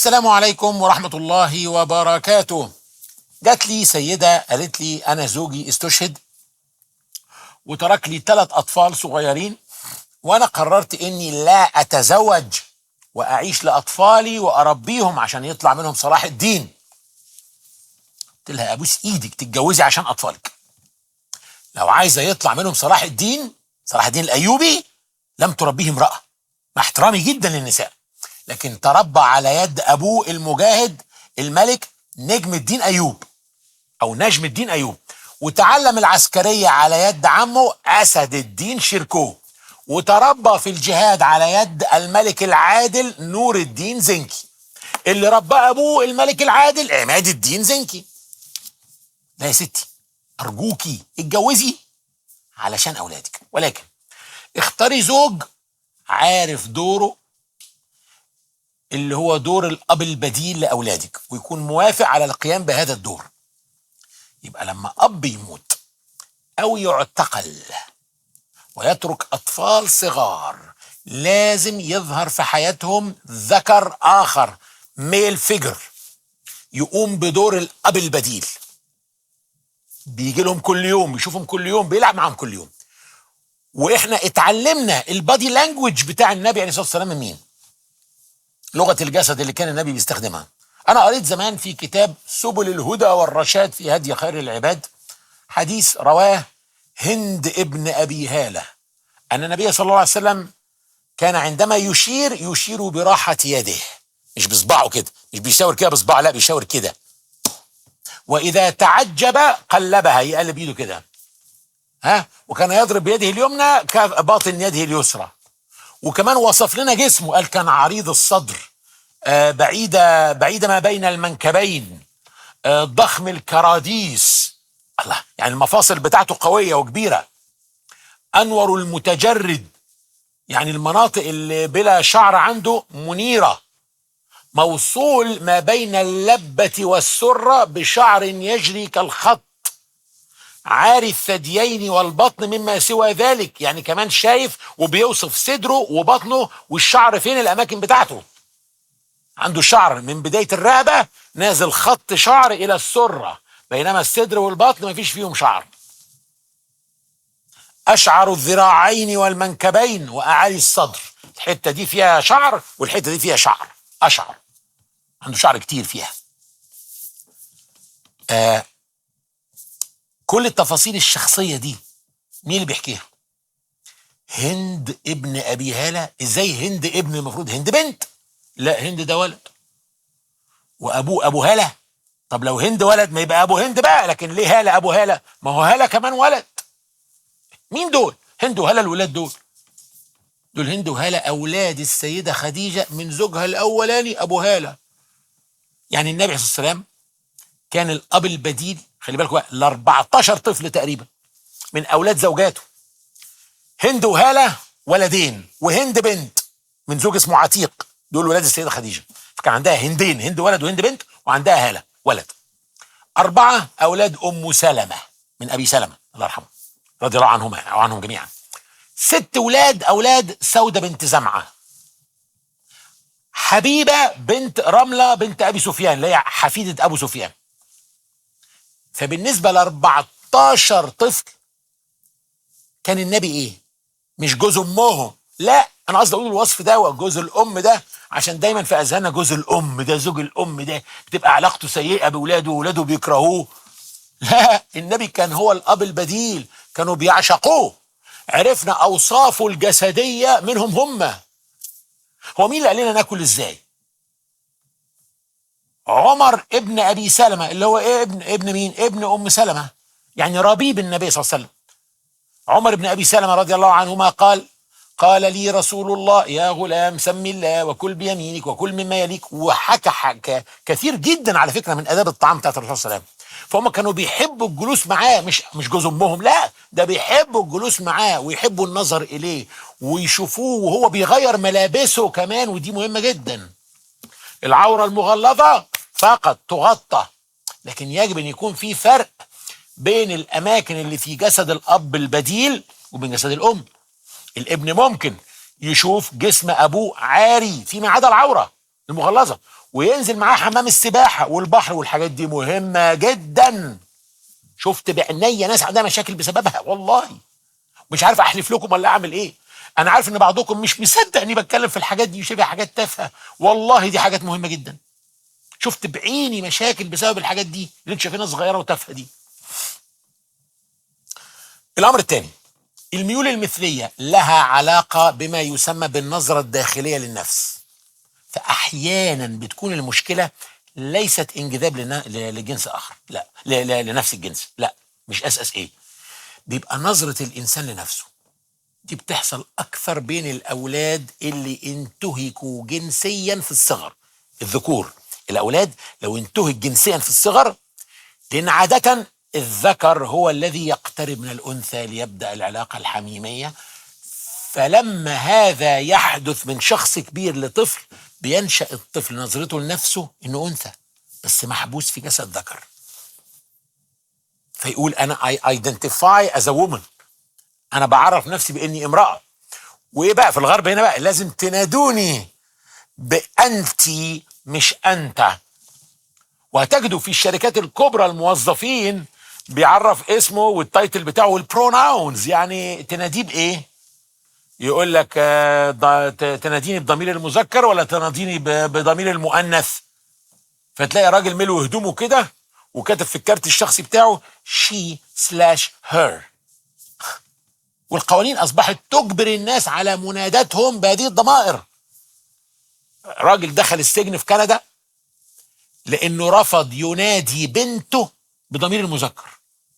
السلام عليكم ورحمة الله وبركاته جات لي سيدة قالت لي أنا زوجي استشهد وترك لي ثلاث أطفال صغيرين وأنا قررت إني لا أتزوج وأعيش لأطفالي وأربيهم عشان يطلع منهم صلاح الدين قلت لها أبوس إيدك تتجوزي عشان أطفالك لو عايزة يطلع منهم صلاح الدين صلاح الدين الأيوبي لم تربيه امرأة مع احترامي جدا للنساء لكن تربى على يد أبوه المجاهد الملك نجم الدين أيوب أو نجم الدين أيوب وتعلم العسكرية على يد عمه أسد الدين شيركو وتربى في الجهاد على يد الملك العادل نور الدين زنكي اللي ربى أبوه الملك العادل عماد الدين زنكي لا يا ستي أرجوكي اتجوزي علشان أولادك ولكن اختاري زوج عارف دوره اللي هو دور الأب البديل لأولادك ويكون موافق على القيام بهذا الدور يبقى لما أب يموت أو يعتقل ويترك أطفال صغار لازم يظهر في حياتهم ذكر آخر ميل فيجر يقوم بدور الأب البديل بيجي لهم كل يوم يشوفهم كل يوم بيلعب معاهم كل يوم واحنا اتعلمنا البادي لانجوج بتاع النبي عليه الصلاه والسلام من مين؟ لغه الجسد اللي كان النبي بيستخدمها. انا قريت زمان في كتاب سبل الهدى والرشاد في هدي خير العباد حديث رواه هند ابن ابي هاله ان النبي صلى الله عليه وسلم كان عندما يشير يشير براحه يده مش بصباعه كده مش بيشاور كده بصباعه لا بيشاور كده واذا تعجب قلبها يقلب ايده كده ها وكان يضرب بيده اليمنى كباطن يده اليسرى وكمان وصف لنا جسمه قال كان عريض الصدر آه بعيدة بعيدة ما بين المنكبين آه ضخم الكراديس الله يعني المفاصل بتاعته قوية وكبيرة أنور المتجرد يعني المناطق اللي بلا شعر عنده منيرة موصول ما بين اللبة والسرة بشعر يجري كالخط عاري الثديين والبطن مما سوى ذلك يعني كمان شايف وبيوصف صدره وبطنه والشعر فين الاماكن بتاعته عنده شعر من بدايه الرقبه نازل خط شعر الى السره بينما الصدر والبطن ما فيش فيهم شعر اشعر الذراعين والمنكبين واعالي الصدر الحته دي فيها شعر والحته دي فيها شعر اشعر عنده شعر كتير فيها آه كل التفاصيل الشخصية دي مين اللي بيحكيها؟ هند ابن أبي هالة إزاي هند ابن المفروض هند بنت؟ لا هند ده ولد وأبوه أبو هالة طب لو هند ولد ما يبقى أبو هند بقى لكن ليه هالة أبو هالة؟ ما هو هالة كمان ولد مين دول؟ هند وهالة الولاد دول دول هند وهالة أولاد السيدة خديجة من زوجها الأولاني أبو هالة يعني النبي عليه الصلاة والسلام كان الأب البديل خلي بالك ال 14 طفل تقريبا من اولاد زوجاته هند وهاله ولدين وهند بنت من زوج اسمه عتيق دول ولاد السيده خديجه فكان عندها هندين هند ولد وهند بنت وعندها هاله ولد اربعه اولاد ام سلمه من ابي سلمه الله يرحمه رضي الله عنهما او عنهم جميعا ست ولاد اولاد سوده بنت زمعه حبيبه بنت رمله بنت ابي سفيان اللي هي حفيده ابو سفيان فبالنسبة ل 14 طفل كان النبي ايه؟ مش جوز امهم لا انا قصدي اقول الوصف ده جوز الام ده عشان دايما في اذهاننا جوز الام ده زوج الام ده بتبقى علاقته سيئه باولاده واولاده بيكرهوه لا النبي كان هو الاب البديل كانوا بيعشقوه عرفنا اوصافه الجسديه منهم هم هو مين اللي قال لنا ناكل ازاي؟ عمر ابن ابي سلمه اللي هو ايه ابن ابن مين؟ ابن ام سلمه يعني ربيب النبي صلى الله عليه وسلم. عمر بن ابي سلمه رضي الله عنهما قال قال لي رسول الله يا غلام سم الله وكل بيمينك وكل مما يليك وحكى حكى كثير جدا على فكره من اداب الطعام بتاعت الرسول صلى الله عليه وسلم. فهم كانوا بيحبوا الجلوس معاه مش مش جوز امهم لا ده بيحبوا الجلوس معاه ويحبوا النظر اليه ويشوفوه وهو بيغير ملابسه كمان ودي مهمه جدا. العوره المغلظه فقط تغطى لكن يجب ان يكون في فرق بين الاماكن اللي في جسد الاب البديل وبين جسد الام الابن ممكن يشوف جسم ابوه عاري فيما عدا العوره المغلظه وينزل معاه حمام السباحه والبحر والحاجات دي مهمه جدا شفت بعينيا ناس عندها مشاكل بسببها والله مش عارف احلف لكم ولا اعمل ايه انا عارف ان بعضكم مش مصدق اني بتكلم في الحاجات دي وشبه حاجات تافهه والله دي حاجات مهمه جدا شفت بعيني مشاكل بسبب الحاجات دي اللي انتوا شايفينها صغيره وتافهه دي الامر الثاني الميول المثليه لها علاقه بما يسمى بالنظره الداخليه للنفس فاحيانا بتكون المشكله ليست انجذاب لنا- ل- لجنس اخر لا ل- ل- لنفس الجنس لا مش اس اس ايه بيبقى نظره الانسان لنفسه دي بتحصل اكثر بين الاولاد اللي انتهكوا جنسيا في الصغر الذكور الاولاد لو انتهك جنسيا في الصغر لان عاده الذكر هو الذي يقترب من الانثى ليبدا العلاقه الحميميه فلما هذا يحدث من شخص كبير لطفل بينشا الطفل نظرته لنفسه انه انثى بس محبوس في جسد ذكر فيقول انا I identify as a woman انا بعرف نفسي باني امراه وايه بقى في الغرب هنا بقى لازم تنادوني بانتي مش انت وهتجدوا في الشركات الكبرى الموظفين بيعرف اسمه والتايتل بتاعه والبروناونز يعني تناديه بايه يقول لك آه، ض- ت- تناديني بضمير المذكر ولا تناديني ب- بضمير المؤنث فتلاقي راجل ملو هدومه كده وكاتب في الكارت الشخصي بتاعه she slash her والقوانين اصبحت تجبر الناس على مناداتهم بهذه الضمائر راجل دخل السجن في كندا لانه رفض ينادي بنته بضمير المذكر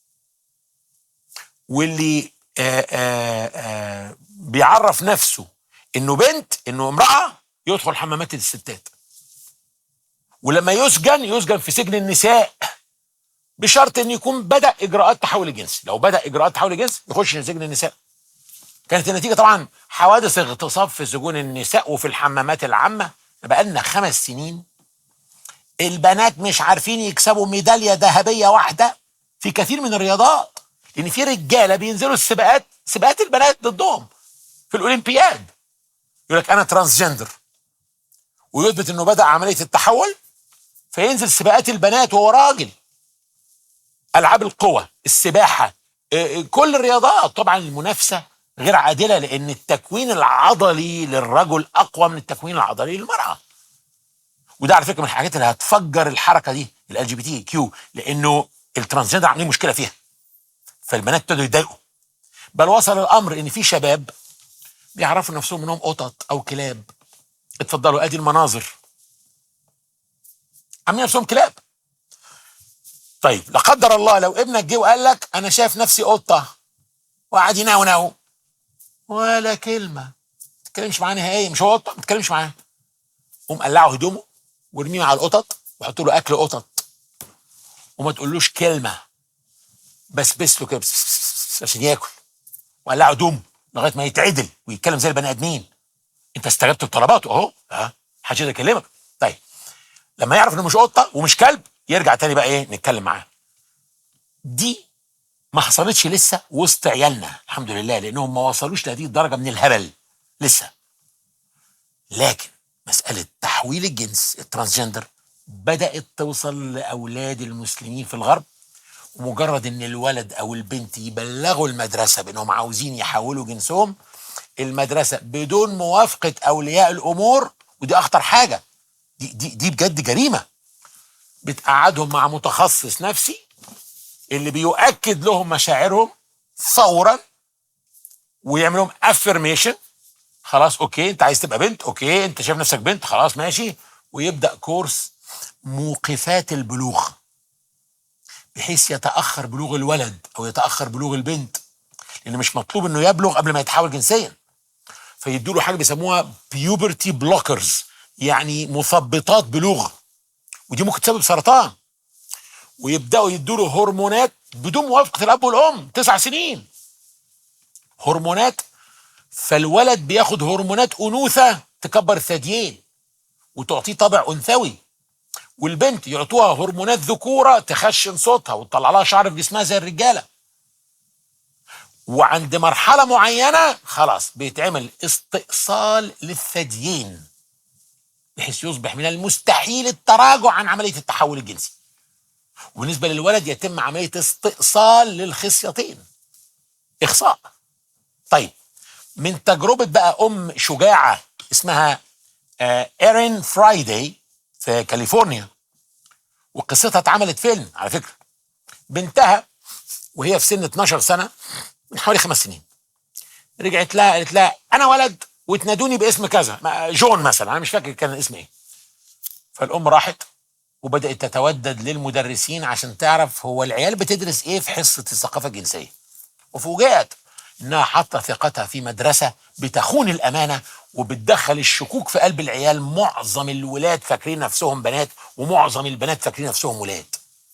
واللي آآ آآ آآ بيعرف نفسه انه بنت انه امراه يدخل حمامات الستات ولما يسجن يسجن في سجن النساء بشرط ان يكون بدا اجراءات تحول الجنس لو بدا اجراءات تحول الجنس يخش سجن النساء كانت النتيجه طبعا حوادث اغتصاب في سجون النساء وفي الحمامات العامه بقالنا خمس سنين البنات مش عارفين يكسبوا ميداليه ذهبيه واحده في كثير من الرياضات لان في رجاله بينزلوا السباقات سباقات البنات ضدهم في الاولمبياد يقول لك انا ترانسجندر ويثبت انه بدا عمليه التحول فينزل سباقات البنات وهو راجل العاب القوى السباحه آه، كل الرياضات طبعا المنافسه غير عادله لان التكوين العضلي للرجل اقوى من التكوين العضلي للمراه وده على فكره من الحاجات اللي هتفجر الحركه دي ال جي بي تي كيو لانه الترانسجندر عاملين مشكله فيها فالبنات ابتدوا يتضايقوا بل وصل الامر ان في شباب بيعرفوا نفسهم انهم قطط او كلاب اتفضلوا ادي المناظر عاملين نفسهم كلاب طيب لا قدر الله لو ابنك جه وقال لك انا شايف نفسي قطه وقعد ينونو ولا كلمه ما تتكلمش معاه نهائيا مش هو قطه ما تتكلمش معاه قوم قلعه هدومه وارميه مع القطط وحط له اكل قطط وما تقولوش كلمه بس بس له كده بس- بس- بس- بس عشان ياكل وقلعه هدومه لغايه ما يتعدل ويتكلم زي البني ادمين انت استجبت لطلباته اهو ها محدش يقدر يكلمك طيب لما يعرف انه مش قطه ومش كلب يرجع تاني بقى ايه نتكلم معاه دي ما حصلتش لسه وسط عيالنا الحمد لله لانهم ما وصلوش لهذه الدرجه من الهبل لسه لكن مساله تحويل الجنس الترانسجندر بدات توصل لاولاد المسلمين في الغرب ومجرد ان الولد او البنت يبلغوا المدرسه بانهم عاوزين يحولوا جنسهم المدرسه بدون موافقه اولياء الامور ودي اخطر حاجه دي دي, دي بجد جريمه بتقعدهم مع متخصص نفسي اللي بيؤكد لهم مشاعرهم فورا ويعمل لهم افرميشن خلاص اوكي انت عايز تبقى بنت اوكي انت شايف نفسك بنت خلاص ماشي ويبدا كورس موقفات البلوغ بحيث يتاخر بلوغ الولد او يتاخر بلوغ البنت لان مش مطلوب انه يبلغ قبل ما يتحول جنسيا فيدوا له حاجه بيسموها بيوبرتي بلوكرز يعني مثبطات بلوغ ودي ممكن تسبب سرطان ويبداوا يدوا له هرمونات بدون موافقه الاب والام تسع سنين هرمونات فالولد بياخد هرمونات انوثه تكبر الثديين وتعطيه طابع انثوي والبنت يعطوها هرمونات ذكوره تخشن صوتها وتطلع لها شعر في جسمها زي الرجاله وعند مرحله معينه خلاص بيتعمل استئصال للثديين بحيث يصبح من المستحيل التراجع عن عمليه التحول الجنسي وبالنسبه للولد يتم عمليه استئصال للخصيتين اخصاء طيب من تجربه بقى ام شجاعه اسمها آه، ايرين فرايداي في كاليفورنيا وقصتها اتعملت فيلم على فكره بنتها وهي في سن 12 سنه من حوالي خمس سنين رجعت لها قالت لها انا ولد وتنادوني باسم كذا ما- جون مثلا انا مش فاكر كان الاسم ايه فالام راحت وبدات تتودد للمدرسين عشان تعرف هو العيال بتدرس ايه في حصه الثقافه الجنسيه وفوجئت انها حاطه ثقتها في مدرسه بتخون الامانه وبتدخل الشكوك في قلب العيال معظم الولاد فاكرين نفسهم بنات ومعظم البنات فاكرين نفسهم ولاد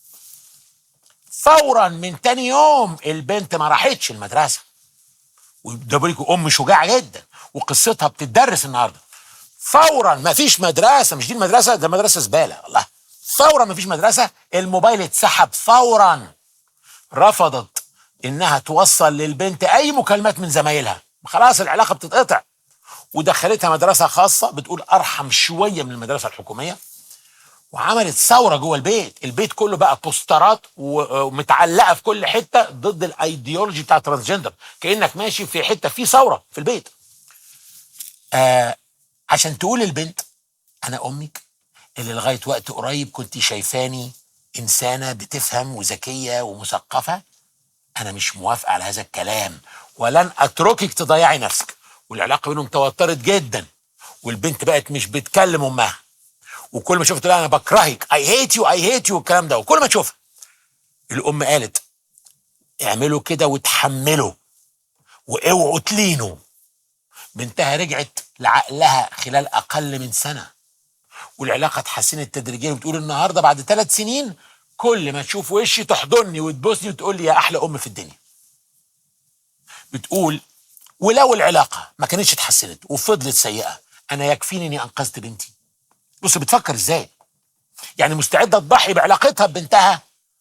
فورا من تاني يوم البنت ما راحتش المدرسه وده بيقول ام شجاعه جدا وقصتها بتدرس النهارده فورا ما فيش مدرسه مش دي المدرسه ده مدرسه زباله الله فورا ما فيش مدرسه الموبايل اتسحب فورا رفضت انها توصل للبنت اي مكالمات من زمايلها خلاص العلاقه بتتقطع ودخلتها مدرسه خاصه بتقول ارحم شويه من المدرسه الحكوميه وعملت ثوره جوه البيت البيت كله بقى بوسترات و- ومتعلقه في كل حته ضد الايديولوجي بتاع ترانسجندر كانك ماشي في حته في ثوره في البيت آه عشان تقول للبنت انا امك اللي لغايه وقت قريب كنت شايفاني انسانه بتفهم وذكيه ومثقفه انا مش موافقه على هذا الكلام ولن اتركك تضيعي نفسك والعلاقه بينهم توترت جدا والبنت بقت مش بتكلم امها وكل ما شفت لها انا بكرهك اي هيت يو اي هيت يو الكلام ده وكل ما تشوفها الام قالت اعملوا كده وتحملوا واوعوا تلينوا بنتها رجعت لعقلها خلال اقل من سنه والعلاقه اتحسنت تدريجيا وبتقول النهارده بعد ثلاث سنين كل ما تشوف وشي تحضني وتبوسني وتقول لي يا احلى ام في الدنيا بتقول ولو العلاقه ما كانتش اتحسنت وفضلت سيئه انا يكفيني اني انقذت بنتي بص بتفكر ازاي يعني مستعده تضحي بعلاقتها ببنتها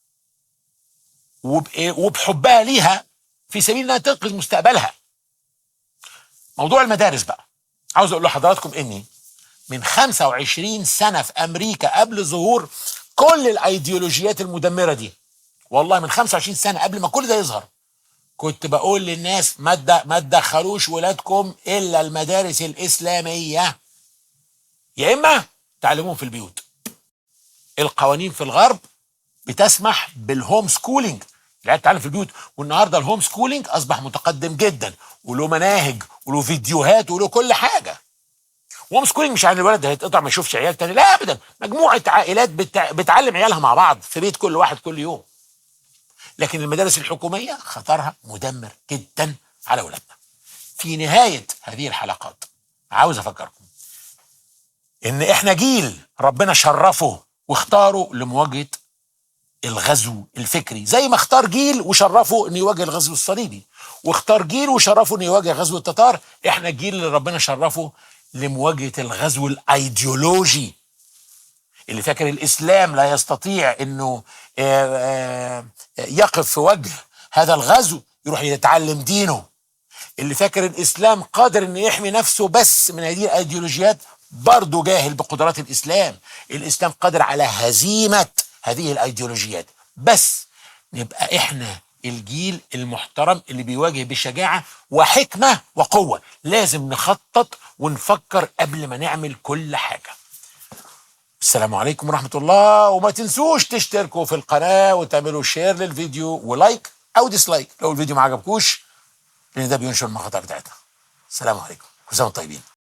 وب- وبحبها ليها في سبيل انها تنقذ مستقبلها موضوع المدارس بقى عاوز اقول لحضراتكم اني من 25 سنه في امريكا قبل ظهور كل الايديولوجيات المدمره دي والله من 25 سنه قبل ما كل ده يظهر كنت بقول للناس ما تد- ما تدخلوش ولادكم الا المدارس الاسلاميه يا اما تعلموهم في البيوت القوانين في الغرب بتسمح بالهوم سكولينج العيال تتعلم في البيوت والنهارده الهوم سكولينج اصبح متقدم جدا وله مناهج وله فيديوهات وله كل حاجه هوم سكولينج مش عن الولد هيتقطع ما يشوفش عيال تاني لا ابدا مجموعه عائلات بتع... بتعلم عيالها مع بعض في بيت كل واحد كل يوم لكن المدارس الحكوميه خطرها مدمر جدا على اولادنا في نهايه هذه الحلقات عاوز افكركم ان احنا جيل ربنا شرفه واختاره لمواجهه الغزو الفكري زي ما اختار جيل وشرفه انه يواجه الغزو الصليبي واختار جيل وشرفه انه يواجه غزو التتار احنا الجيل اللي ربنا شرفه لمواجهه الغزو الايديولوجي اللي فاكر الاسلام لا يستطيع انه آه، آه، يقف في وجه هذا الغزو يروح يتعلم دينه اللي فاكر الاسلام قادر انه يحمي نفسه بس من هذه الايديولوجيات برضه جاهل بقدرات الاسلام الاسلام قادر على هزيمه هذه الايديولوجيات بس نبقى احنا الجيل المحترم اللي بيواجه بشجاعه وحكمه وقوه لازم نخطط ونفكر قبل ما نعمل كل حاجه السلام عليكم ورحمه الله وما تنسوش تشتركوا في القناه وتعملوا شير للفيديو ولايك او ديسلايك لو الفيديو ما عجبكوش لان ده بينشر المقاطع بتاعتنا السلام عليكم كل سنه وانتم طيبين